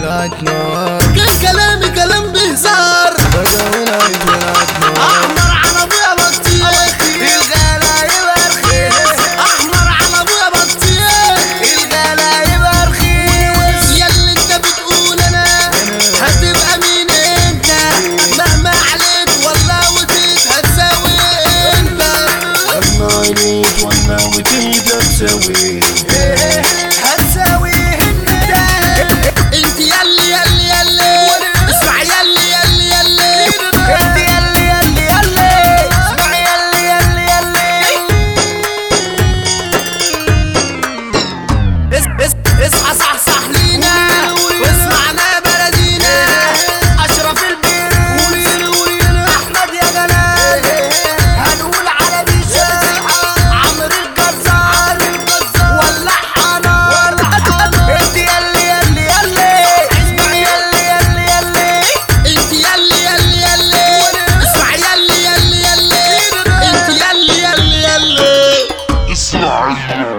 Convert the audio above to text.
طلعت نار كان كلامي كلام بهزار بدأنا طلعت نار احمر على ابويا بطيخ الغلا يبقى رخيص احمر على ابويا بطيخ الغلا يبقى رخيص ياللي انت بتقول انا هتبقى مين انت مهما عليت ولا وزيت هتساوي انت الله عليك والله وتيجي تسوي هتساوي انت انت ياللي ياللي ياللي اسمع ياللي ياللي ياللي انت يلي يلي يلي اسمع يلي يلي يلي اس- اس- اصحى صحصح لينا واسمعنا بلدينا اشرف البير احمد يا جلال هنقول على بيشا عمرو الجزار ولع نار انت يلي يلي يلي اسمع يلي يلي يلي انت ياللي ياللي ياللي اسمع ياللي ياللي ياللي انت ياللي ياللي ياللي اسمع